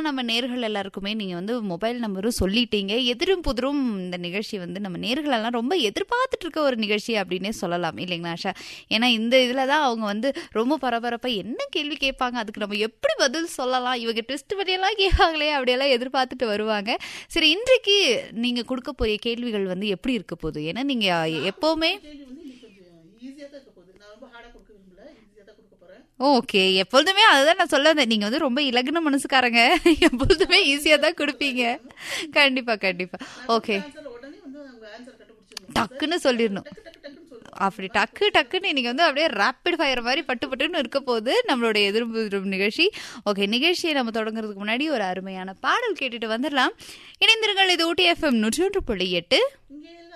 நம்ம நேர்கள் எல்லாருக்குமே நீங்க வந்து மொபைல் நம்பரும் சொல்லிட்டீங்க எதிரும் புதிரும் இந்த நிகழ்ச்சி வந்து நம்ம நேர்கள் எல்லாம் ரொம்ப எதிர்பார்த்துட்டு இருக்க ஒரு நிகழ்ச்சி அப்படின்னே சொல்லலாம் இல்லைங்களா ஆஷா ஏன்னா இந்த இதுல தான் அவங்க வந்து ரொம்ப பரபரப்பா என்ன கேள்வி கேட்பாங்க அதுக்கு நம்ம எப்படி பதில் சொல்லலாம் இவங்க ட்விஸ்ட் பண்ணியெல்லாம் கேட்பாங்களே அப்படியெல்லாம் எதிர்பார்த்துட்டு வருவாங்க சரி இன்றைக்கு நீங்க கொடுக்க போறிய கேள்விகள் வந்து எப்படி இருக்க போகுது ஏன்னா நீங்க எப்பவுமே கேள்வி வந்து இன்னைக்கு கொஞ்சம் ஈஸியாக தான் இருக்க போகுது நான் ரொம்ப ஹார்டாக கொடுக்க விரும்பல ஈஸியாக தான் கொடுக்க போகிறேன் ஓகே எப்பொழுதுமே அதுதான் நான் சொல்ல வந்தேன் நீங்க வந்து ரொம்ப இலகுன மனசுக்காரங்க எப்பொழுதுமே ஈஸியா தான் கொடுப்பீங்க கண்டிப்பா கண்டிப்பா ஓகே ஆன்சர் உடனே வந்து அவங்க ஆன்சர் கண்டுபிடிச்சிடணும் டக்குன்னு சொல்லிடணும் டக்கு டக்கு டக்குன்னு சொல்லணும் அப்படி டக்கு டக்குன்னு இன்னைக்கு வந்து அப்படியே ரேப்பிட் ஃபயர் மாதிரி பட்டு பட்டுன்னு இருக்க போகுது நம்மளுடைய எதிர்ப்பு நிகழ்ச்சி ஓகே நிகழ்ச்சியை நம்ம தொடங்குறதுக்கு முன்னாடி ஒரு அருமையான பாடல் கேட்டுட்டு வந்துடலாம் இணைந்திருங்கள் இது ஊட்டி எஃப்எம் நூற்றி ஒன்று புள்ளி எட்டு இங்கே